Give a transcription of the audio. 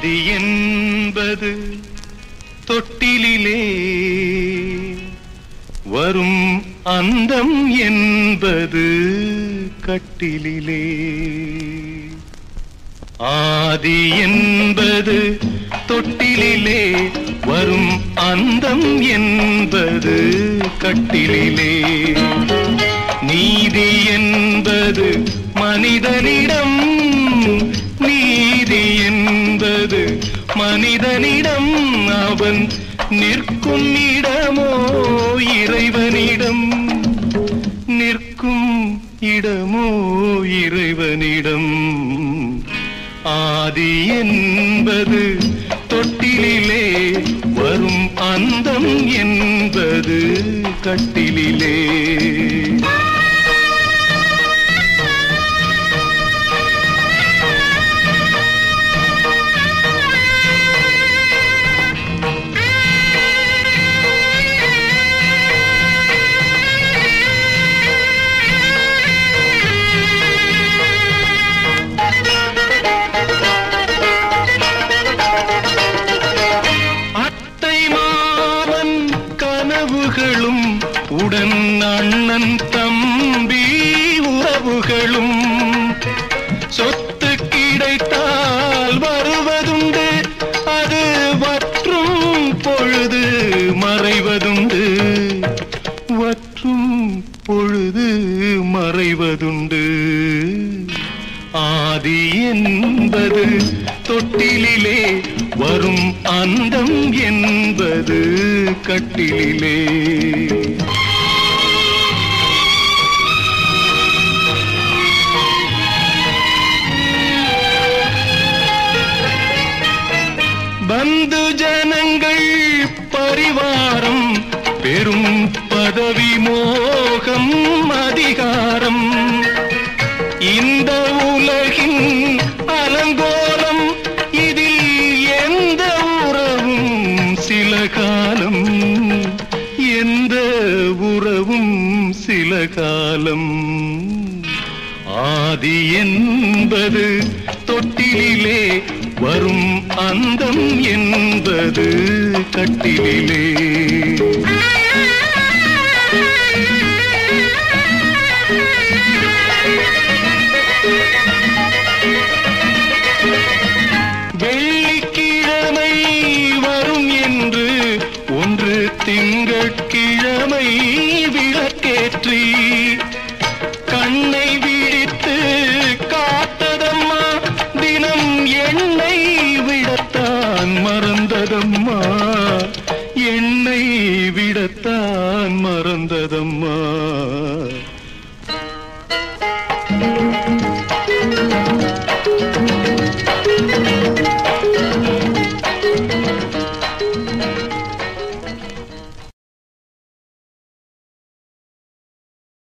ஆதி என்பது தொட்டிலிலே வரும் அந்தம் என்பது கட்டிலிலே ஆதி என்பது தொட்டிலிலே வரும் அந்தம் என்பது கட்டிலிலே நீதி என்பது மனிதனிடம் நீதி என்பது மனிதனிடம் அவன் நிற்கும் இடமோ இறைவனிடம் நிற்கும் இடமோ இறைவனிடம் ஆதி என்பது தொட்டிலிலே வரும் அந்தம் என்பது கட்டிலிலே அத்தை மாமன் கனவுகளும் உடன் அண்ணன் தம்பி உறவுகளும் சொத்து கிடைத்தால் வருவதுண்டு அது வற்றும் பொழுது மறைவதுண்டு வற்றும் பொழுது மறைவதுண்டு ஆதி என்பது தொட்டிலிலே வரும் அந்தம் என்பது கட்டிலிலே பந்து ஜனங்கள் பரிவாரம் பெரும் பதவி மோகம் அதிகாரம் இந்த உலகின் அலங்கோலம் இதில் எந்த உறவும் சில காலம் எந்த உறவும் சில காலம் ஆதி என்பது தொட்டிலிலே வரும் அந்தம் என்பது கட்டிலிலே வெள்ளிக்கிழமை வரும் என்று ஒன்று திங்கட்கிழமை விளக்கேற்றி கண்ணை விழித்து காத்ததம்மா தினம் எண்ணெய் விடத்தான் மறந்ததம்மா எண்ணெய் விடத்தான் மறந்ததம்மா